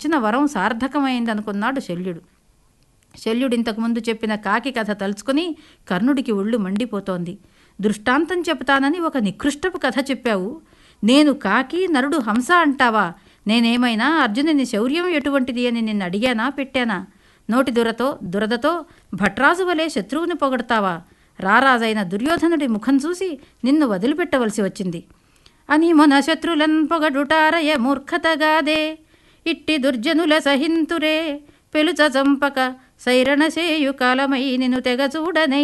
ఇచ్చిన వరం సార్థకమైందనుకున్నాడు శల్యుడు శల్యుడు ఇంతకుముందు చెప్పిన కాకి కథ తలుచుకుని కర్ణుడికి ఒళ్ళు మండిపోతోంది దృష్టాంతం చెబుతానని ఒక నికృష్టపు కథ చెప్పావు నేను కాకి నరుడు హంస అంటావా నేనేమైనా అర్జునుని శౌర్యం ఎటువంటిది అని నిన్ను అడిగానా పెట్టానా నోటి దురతో దురదతో భట్రాజు వలె శత్రువుని పొగడతావా రారాజైన దుర్యోధనుడి ముఖం చూసి నిన్ను వదిలిపెట్టవలసి వచ్చింది అని మొన శత్రులన్ పొగడుటారయ మూర్ఖతగాదే ఇట్టి దుర్జనుల సహింతురే పెలుచ చంపక సైరణ సేయు కాలమై నిన్ను తెగ చూడనై